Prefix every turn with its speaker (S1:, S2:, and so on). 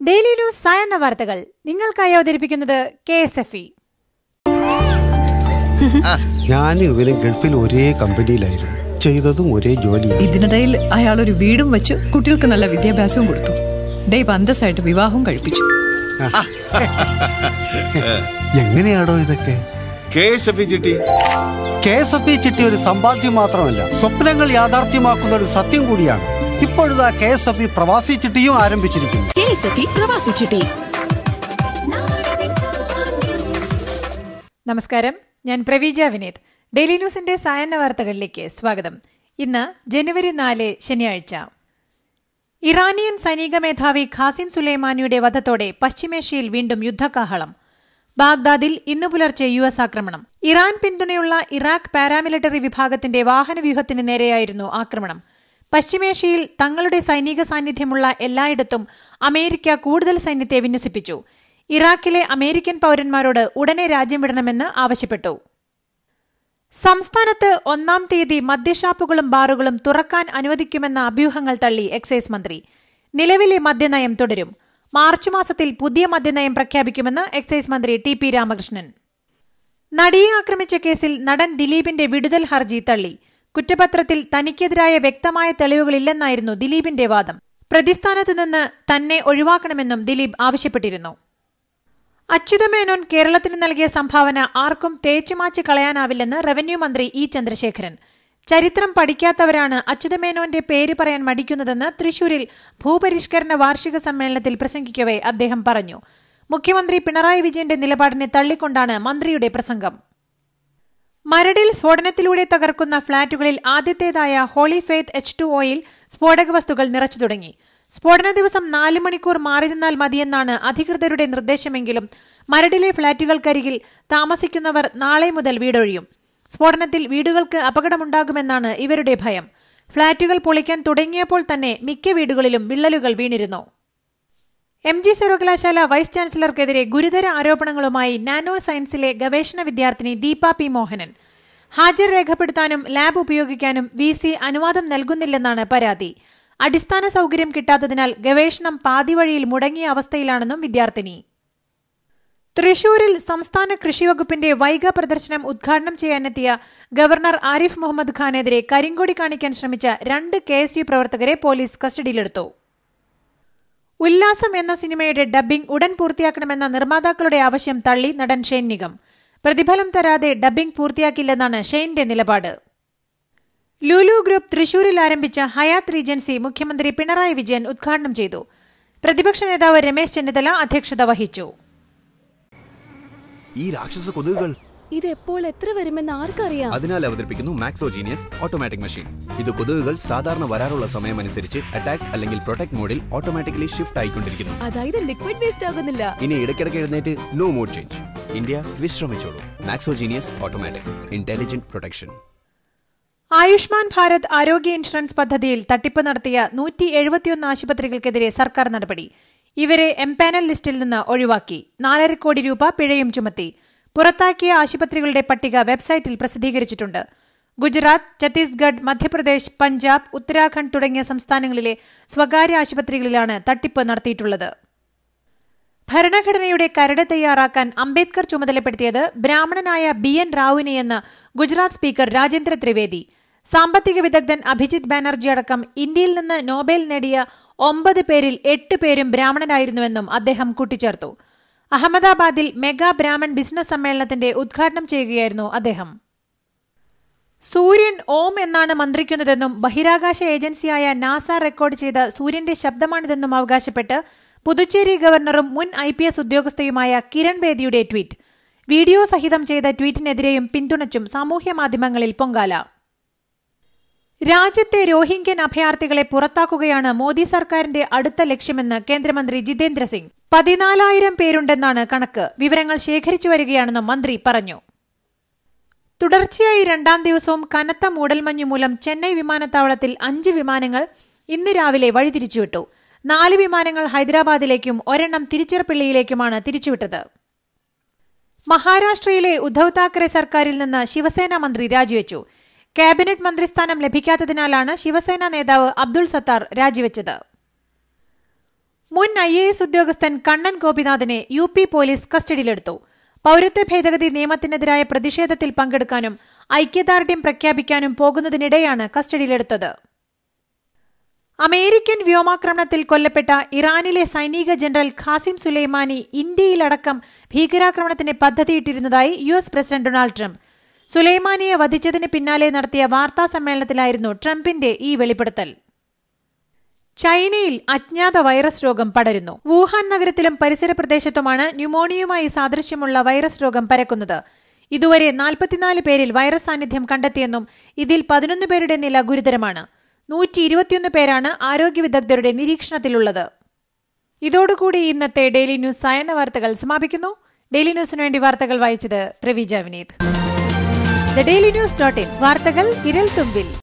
S1: daily news സായന്ന വാർത്തകൾ നിങ്ങൾക്കായി അവതരിപ്പിക്കുന്നത് കെ എസ് എഫ് ഇ
S2: ഞാനും ഇവനും ഗൾഫിൽ ഒരേ കമ്പനിയിലായിരുന്നു ചെയ്തതും ഒരേ ജോലിയാണ്
S3: ഇതിനിടയിൽ അയാൾ ഒരു വീടും വെച്ചു കുട്ടികൾക്ക് നല്ല വിദ്യാഭ്യാസവും കൊടുത്തു ദൈവ അന്തസ്സായിട്ട് വിവാഹവും കഴിപ്പിച്ചു
S2: എങ്ങനെയാണോ ഇതൊക്കെ
S4: K S F chitty
S2: K S F E chitty ഒരു സമ്പാദ്യം മാത്രമല്ല സ്വപ്നങ്ങൾ യാഥാർത്ഥ്യമാക്കുന്ന ഒരു സത്യം കൂടിയാണ് ഇപ്പോഴിതാ കെ എസ് എഫ് ഇ പ്രവാസി ചിട്ടിയും ആരംഭിച്ചിരിക്കുന്നു
S5: കെ എസ് എഫ് ഇ പ്രവാസി ചിട്ടി
S1: നമസ്കാരം ഞാൻ പ്രവീജ വിനീത് ഡെയിലി ന്യൂസിന്റെ സായന്ന വാർത്തകളിലേക്ക് സ്വാഗതം ഇന്ന് ജനുവരി നാല് ശനിയാഴ്ച ഇറാനിയൻ സൈനിക മേധാവി ഖാസിം സുലൈമാനിയുടെ വധത്തോടെ പശ്ചിമേഷ്യയിൽ വീണ്ടും യുദ്ധകാഹളം ബാഗ്ദാദിൽ ഇന്നു പുലർച്ചെ യു എസ് ആക്രമണം ഇറാൻ പിന്തുണയുള്ള ഇറാഖ് പാരാമിലിറ്ററി വിഭാഗത്തിന്റെ വാഹനവ്യൂഹത്തിന് നേരെയായിരുന്നു ആക്രമണം പശ്ചിമേഷ്യയിൽ തങ്ങളുടെ സൈനിക സാന്നിധ്യമുള്ള എല്ലായിടത്തും അമേരിക്ക കൂടുതൽ സൈന്യത്തെ വിന്യസിപ്പിച്ചു ഇറാഖിലെ അമേരിക്കൻ പൌരന്മാരോട് ഉടനെ രാജ്യം വിടണമെന്ന് ആവശ്യപ്പെട്ടു സംസ്ഥാനത്ത് ഒന്നാം തീയതി മദ്യഷാപ്പുകളും ബാറുകളും തുറക്കാൻ അനുവദിക്കുമെന്ന അഭ്യൂഹങ്ങൾ തള്ളി എക്സൈസ് മന്ത്രി നിലവിലെ മദ്യനയം തുടരും മാർച്ച് മാസത്തിൽ പുതിയ മദ്യനയം പ്രഖ്യാപിക്കുമെന്ന് എക്സൈസ് മന്ത്രി ടി പി രാമകൃഷ്ണൻ നടിയെ ആക്രമിച്ച കേസിൽ നടൻ ദിലീപിന്റെ വിടുതൽ ഹർജി തള്ളി കുറ്റപത്രത്തിൽ തനിക്കെതിരായ വ്യക്തമായ തെളിവുകളില്ലെന്നായിരുന്നു ദിലീപിന്റെ വാദം പ്രതിസ്ഥാനത്തു നിന്ന് തന്നെ ഒഴിവാക്കണമെന്നും ദിലീപ് ആവശ്യപ്പെട്ടിരുന്നു അച്യുതമേനോൻ കേരളത്തിന് നൽകിയ സംഭാവന ആർക്കും തേച്ചുമാച്ച് കളയാനാവില്ലെന്ന് റവന്യൂ മന്ത്രി ഇ ചന്ദ്രശേഖരൻ ചരിത്രം പഠിക്കാത്തവരാണ് അച്യുതമേനോന്റെ പേര് പറയാൻ മടിക്കുന്നതെന്ന് തൃശൂരിൽ ഭൂപരിഷ്കരണ വാർഷിക സമ്മേളനത്തിൽ പ്രസംഗിക്കവെ അദ്ദേഹം പറഞ്ഞു മുഖ്യമന്ത്രി പിണറായി വിജയന്റെ നിലപാടിനെ തള്ളിക്കൊണ്ടാണ് മന്ത്രിയുടെ പ്രസംഗം മരടിൽ സ്ഫോടനത്തിലൂടെ തകർക്കുന്ന ഫ്ളാറ്റുകളിൽ ആദ്യത്തേതായ ഹോളി ഫെയ്ത്ത് എച്ച് ടു ഒയിൽ സ്ഫോടക വസ്തുക്കൾ നിറച്ചു തുടങ്ങി സ്ഫോടന ദിവസം നാല് മണിക്കൂർ മാറി നിന്നാൽ മതിയെന്നാണ് അധികൃതരുടെ നിർദ്ദേശമെങ്കിലും മരടിലെ ഫ്ളാറ്റുകൾക്കരികിൽ താമസിക്കുന്നവർ നാളെ മുതൽ വീടൊഴിയും സ്ഫോടനത്തിൽ വീടുകൾക്ക് അപകടമുണ്ടാകുമെന്നാണ് ഇവരുടെ ഭയം ഫ്ളാറ്റുകൾ പൊളിക്കാൻ തുടങ്ങിയപ്പോൾ തന്നെ മിക്ക വീടുകളിലും വിള്ളലുകൾ വീണിരുന്നു എം ജി സർവകലാശാല വൈസ് ചാൻസലർക്കെതിരെ ഗുരുതര ആരോപണങ്ങളുമായി നാനോ സയൻസിലെ ഗവേഷണ വിദ്യാർത്ഥിനി ദീപ പി മോഹനൻ ഹാജർ രേഖപ്പെടുത്താനും ലാബ് ഉപയോഗിക്കാനും വി സി അനുവാദം നൽകുന്നില്ലെന്നാണ് പരാതി അടിസ്ഥാന സൌകര്യം കിട്ടാത്തതിനാൽ ഗവേഷണം പാതിവഴിയിൽ മുടങ്ങിയ അവസ്ഥയിലാണെന്നും വിദ്യാർത്ഥിനി തൃശൂരിൽ സംസ്ഥാന കൃഷിവകുപ്പിന്റെ വൈഗ പ്രദർശനം ഉദ്ഘാടനം ചെയ്യാനെത്തിയ ഗവർണർ ആരിഫ് മുഹമ്മദ് ഖാനെതിരെ കരിങ്കൊടി കാണിക്കാൻ ശ്രമിച്ച രണ്ട് കെ എസ് യു പ്രവർത്തകരെ പോലീസ് കസ്റ്റഡിയിലെടുത്തു ഉല്ലാസം എന്ന സിനിമയുടെ ഡബ്ബിംഗ് ഉടൻ പൂർത്തിയാക്കണമെന്ന നിർമ്മാതാക്കളുടെ ആവശ്യം തള്ളി നടൻ ഷെയ്ൻ നിഗം പ്രതിഫലം തരാതെ ഡബ്ബിംഗ് പൂർത്തിയാക്കില്ലെന്നാണ് ഷെയ്ന്റെ നിലപാട് ലുലു ഗ്രൂപ്പ് തൃശൂരിൽ ആരംഭിച്ച ഹയാത്ത് റീജൻസി മുഖ്യമന്ത്രി പിണറായി വിജയൻ ഉദ്ഘാടനം ചെയ്തു പ്രതിപക്ഷ നേതാവ് രമേശ് ചെന്നിത്തല അധ്യക്ഷത വഹിച്ചു
S6: ഈ രാക്ഷസ കൊതുകുകൾ
S5: ഇത് എപ്പോൾ എത്ര വരുമെന്ന് ആർക്കറിയാം
S6: അതിനാൽ അവതരിപ്പിക്കുന്നു മാക്സോജീനിയസ് ഓട്ടോമാറ്റിക് മെഷീൻ ഇത് കൊതുകുകൾ സാധാരണ വരാറുള്ള സമയമനുസരിച്ച് അറ്റാക്ക് അല്ലെങ്കിൽ പ്രൊട്ടക്ട് മോഡിൽ ഓട്ടോമാറ്റിക്കലി ഷിഫ്റ്റ് ആയിക്കൊണ്ടിരിക്കുന്നു
S5: അതായത് ലിക്വിഡ് വേസ്റ്റ് ആകുന്നില്ല
S6: ഇനി ഇടയ്ക്കിടയ്ക്ക് എഴുന്നേറ്റ് നോ മോഡ് ചേഞ്ച് ഇന്ത്യ വിശ്രമിച്ചോളൂ Maxo Genius automatic intelligent protection
S1: Ayushman Bharat ആരോഗ്യ ഇൻഷുറൻസ് പദ്ധതിയിൽ തട്ടിപ്പ് നടത്തിയ നൂറ്റി എഴുപത്തിയൊന്ന് ആശുപത്രികൾക്കെതിരെ സർക്കാർ നടപടി ഇവരെ എംപാനൽ ലിസ്റ്റിൽ നിന്ന് ഒഴിവാക്കി നാലര കോടി രൂപ പിഴയും ചുമത്തി പുറത്താക്കിയ ആശുപത്രികളുടെ പട്ടിക വെബ്സൈറ്റിൽ പ്രസിദ്ധീകരിച്ചിട്ടുണ്ട് ഗുജറാത്ത് ഛത്തീസ്ഗഡ് മധ്യപ്രദേശ് പഞ്ചാബ് ഉത്തരാഖണ്ഡ് തുടങ്ങിയ സംസ്ഥാനങ്ങളിലെ സ്വകാര്യ ആശുപത്രികളിലാണ് തട്ടിപ്പ് നടത്തിയിട്ടുള്ളത് ഭരണഘടനയുടെ കരട് തയ്യാറാക്കാൻ അംബേദ്കർ ചുമതലപ്പെടുത്തിയത് ബ്രാഹ്മണനായ ബി എൻ റാവുവിനെയെന്ന് ഗുജറാത്ത് സ്പീക്കർ രാജേന്ദ്ര ത്രിവേദി സാമ്പത്തിക വിദഗ്ധൻ അഭിജിത് ബാനർജി അടക്കം ഇന്ത്യയിൽ നിന്ന് നോബൽ നേടിയ ഒമ്പത് പേരിൽ എട്ട് പേരും ബ്രാഹ്മണരായിരുന്നുവെന്നും അദ്ദേഹം കൂട്ടിച്ചേർത്തു അഹമ്മദാബാദിൽ മെഗാ ബ്രാഹ്മൺ ബിസിനസ് സമ്മേളനത്തിന്റെ ഉദ്ഘാടനം ചെയ്യുകയായിരുന്നു അദ്ദേഹം സൂര്യൻ ഓം എന്നാണ് മന്ത്രിക്കുന്നതെന്നും ബഹിരാകാശ ഏജൻസിയായ നാസ റെക്കോർഡ് ചെയ്ത സൂര്യന്റെ ശബ്ദമാണിതെന്നും അവകാശപ്പെട്ട് പുതുച്ചേരി ഗവർണറും മുൻ ഐ പി എസ് ഉദ്യോഗസ്ഥയുമായ കിരൺ ബേദിയുടെ ട്വീറ്റ് വീഡിയോ സഹിതം ചെയ്ത ട്വീറ്റിനെതിരെയും പിന്തുണച്ചും സാമൂഹ്യമാധ്യമങ്ങളിൽ പൊങ്കാല രാജ്യത്തെ രോഹിംഗ്യൻ അഭയാർത്ഥികളെ പുറത്താക്കുകയാണ് മോദി സർക്കാരിന്റെ അടുത്ത ലക്ഷ്യമെന്ന് കേന്ദ്രമന്ത്രി ജിതേന്ദ്ര സിംഗ് പതിനാലായിരം പേരുണ്ടെന്നാണ് കണക്ക് വിവരങ്ങൾ ശേഖരിച്ചു വരികയാണെന്നും മന്ത്രി പറഞ്ഞു തുടർച്ചയായി രണ്ടാം ദിവസവും കനത്ത മൂടൽമഞ്ഞു മൂലം ചെന്നൈ വിമാനത്താവളത്തിൽ അഞ്ച് വിമാനങ്ങൾ ഇന്ന് രാവിലെ വഴിതിരിച്ചുവിട്ടു നാല് വിമാനങ്ങൾ ഹൈദരാബാദിലേക്കും ഒരെണ്ണം തിരുച്ചിറപ്പള്ളിയിലേക്കുമാണ് തിരിച്ചുവിട്ടത് മഹാരാഷ്ട്രയിലെ ഉദ്ധവ് താക്കറെ സർക്കാരിൽ നിന്ന് ശിവസേന മന്ത്രി രാജിവെച്ചു ക്യാബിനറ്റ് മന്ത്രിസ്ഥാനം ലഭിക്കാത്തതിനാലാണ് ശിവസേന നേതാവ് അബ്ദുൾ സത്താർ രാജിവെച്ചത് മുൻ ഐ എ എസ് ഉദ്യോഗസ്ഥൻ കണ്ണൻ ഗോപിനാഥിനെ യു പി പോലീസ് കസ്റ്റഡിയിലെടുത്തു പൌരത്വ ഭേദഗതി നിയമത്തിനെതിരായ പ്രതിഷേധത്തിൽ പങ്കെടുക്കാനും ഐക്യദാർഢ്യം പ്രഖ്യാപിക്കാനും പോകുന്നതിനിടെയാണ് കസ്റ്റഡിയിലെടുത്തത് അമേരിക്കൻ വ്യോമാക്രമണത്തിൽ കൊല്ലപ്പെട്ട ഇറാനിലെ സൈനിക ജനറൽ ഖാസിം സുലൈമാനി ഇന്ത്യയിലടക്കം ഭീകരാക്രമണത്തിന് പദ്ധതിയിട്ടിരുന്നതായി U S president Donald Trump സുലൈമാനിയെ വധിച്ചതിന് പിന്നാലെ നടത്തിയ വാർത്താ സമ്മേളനത്തിലായിരുന്നു ട്രംപിന്റെ ഈ വെളിപ്പെടുത്തൽ ചൈനയിൽ അജ്ഞാത വൈറസ് രോഗം പടരുന്നു വുഹാൻ നഗരത്തിലും പരിസര പ്രദേശത്തുമാണ് ന്യൂമോണിയയുമായി സാദൃശ്യമുള്ള വൈറസ് രോഗം പരക്കുന്നത് ഇതുവരെ നാൽപ്പത്തിനാല് പേരിൽ വൈറസ് സാന്നിധ്യം കണ്ടെത്തിയെന്നും ഇതിൽ പതിനൊന്ന് പേരുടെ നില ഗുരുതരമാണ് നൂറ്റി ഇരുപത്തിയൊന്ന് പേരാണ് ആരോഗ്യ വിദഗ്ധരുടെ നിരീക്ഷണത്തിലുള്ളത് ഇതോടുകൂടി ഇന്നത്തെ ഡെയിലി ന്യൂസ് സായന വാർത്തകൾ സമാപിക്കുന്നു ഡെയിലി ന്യൂസിന് വേണ്ടി വാർത്തകൾ വായിച്ചത് Praveeja Vineeth the daily news dot in വാർത്തകൾ വിരൽ തുമ്പിൽ